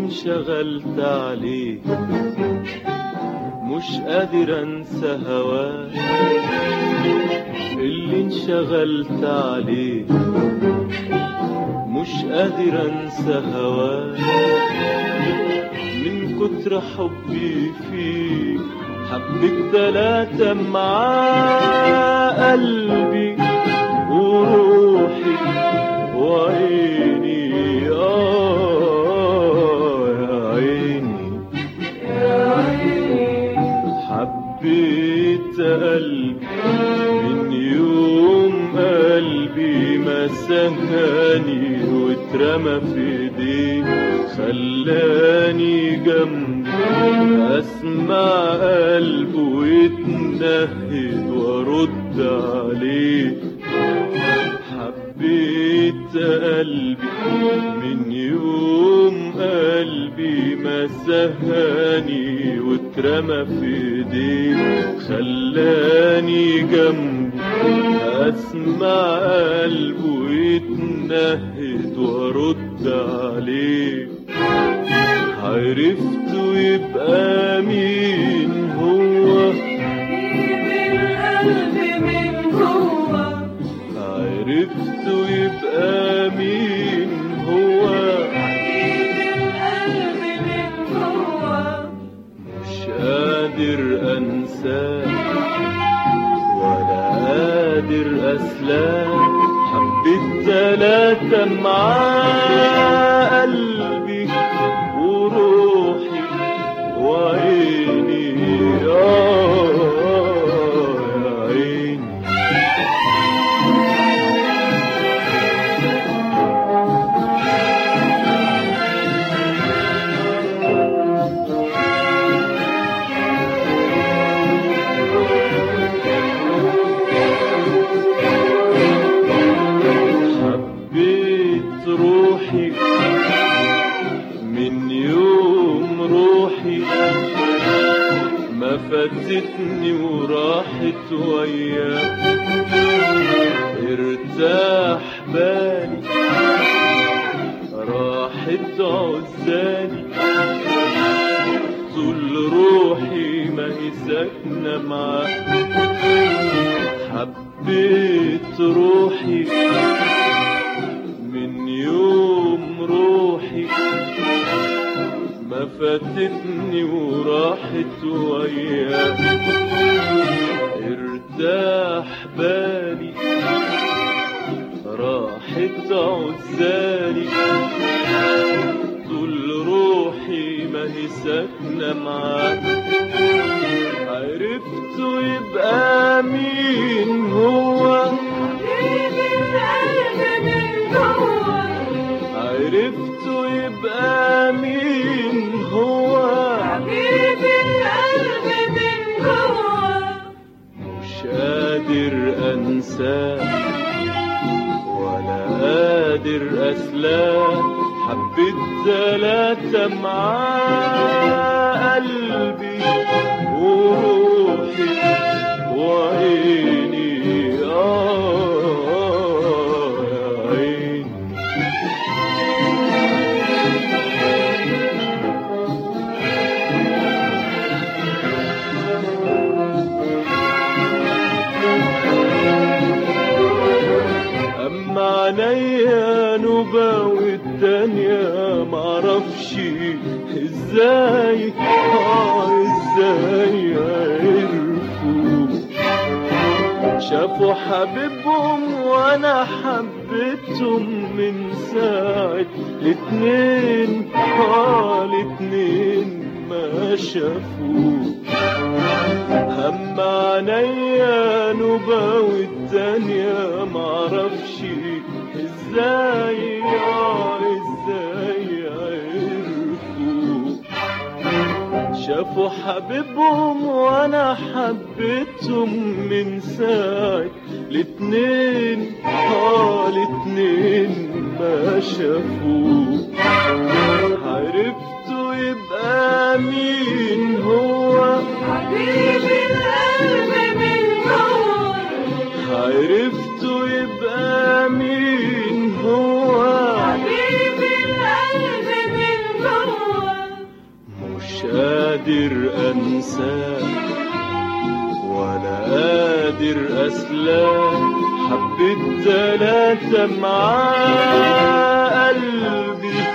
انشغلت عليه مش قادر انسى هواك اللي انشغلت عليه مش قادر انسى هواك من كتر حبي فيك حبك تلاتة معاه قلبي وروحي وعيني آه يا عيني حبيت قلبي من يوم قلبي ما سهاني واترمى في ايديه خلاني جنبه اسمع قلبه يتنهد وارد عليه حبيت قلبي من يوم قلبي ما سهاني واترمى في ايديه خلاني جنبه اسمع قلبه يتنهد وارد عليه عرفت يبقى مين هو القلب من جوه عرفت يبقى مين هو حبيب القلب من جوه مش قادر انساه ولا قادر اسلاه حبيت تلاتة معاه قلبي وروحي وعيني آه يا عيني حبيت روحي من يوم روحي ما فاتتني وراحت وياه ارتاح بالي راحت عزالي طول روحي ما هي ساكنة معاه حبيت روحي من يوم روحي ما فاتتني وراحت وياه ارتاح بالي راحت عزالي طول روحي ما هي ساكنة معاه عرفت يبقى مين هو حبيب القلب من جوه عرفت يبقى مين هو حبيب القلب من جوه مش قادر انساه ولا قادر اسلاه حبيت تلاتة معاه قلبي وروحي وعيني آه يا عيني أما عينيا نوبة والدنيا معرفش ازاي آه ازاي عرفوا شافوا حبيبهم وانا حبيتهم من ساعة الاتنين اه الاتنين ما شافوا هم عينيا نوبة والدنيا معرفش ازاي اه ازاي عرفوا شافوا حبيبهم وانا حبيتهم من ساعة الاتنين اه الاتنين ما شافوا عرفتوا يبقى مين هو حبيب القلب من جوه عرفتوا يبقى مين هو حبيب القلب من جوه قادر أنساه ولا قادر أسلاه حبيت تلاتة معاه قلبي